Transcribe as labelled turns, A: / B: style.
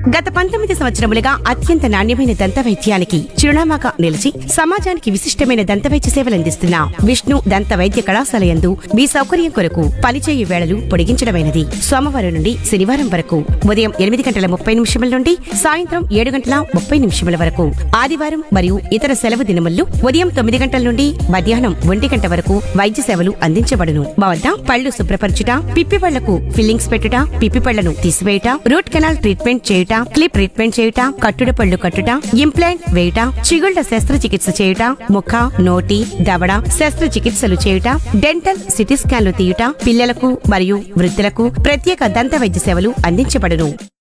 A: గత పంతొమ్మిది సంవత్సరములుగా అత్యంత నాణ్యమైన దంత వైద్యానికి చిరునామాగా నిలిచి సమాజానికి విశిష్టమైన దంత వైద్య సేవలందిస్తున్న విష్ణు దంత వైద్య కళాశాల యందు మీ సౌకర్యం కొరకు పనిచేయు వేళలు పొడిగించడమైనది సోమవారం నుండి శనివారం వరకు ఉదయం ఎనిమిది గంటల ముప్పై నిమిషముల నుండి సాయంత్రం ఏడు గంటల ముప్పై నిమిషముల వరకు ఆదివారం మరియు ఇతర సెలవు దినముల్లో ఉదయం తొమ్మిది గంటల నుండి మధ్యాహ్నం ఒంటి గంట వరకు వైద్య సేవలు అందించబడును మా వద్ద పళ్ళు శుభ్రపరచుట పిప్పి పళ్లకు ఫిల్లింగ్స్ పెట్టుట పిప్పి పళ్లను తీసివేయుట రూట్ కెనాల్ ట్రీట్మెంట్ చేయుట క్లిప్ ట్రీట్మెంట్ చేయుట కట్టుడు పళ్ళు కట్టుట ఇంప్లాంట్ వేయుట చిగుళ్ల శస్త్రచికిత్స చేయుట ముఖ నోటి దవడ శస్త్రచికిత్సలు చేయుట డెంటల్ సిటీ స్కాన్లు తీయుట పిల్లలకు మరియు వృద్ధులకు ప్రత్యేక దంత వైద్య సేవలు అందించబడును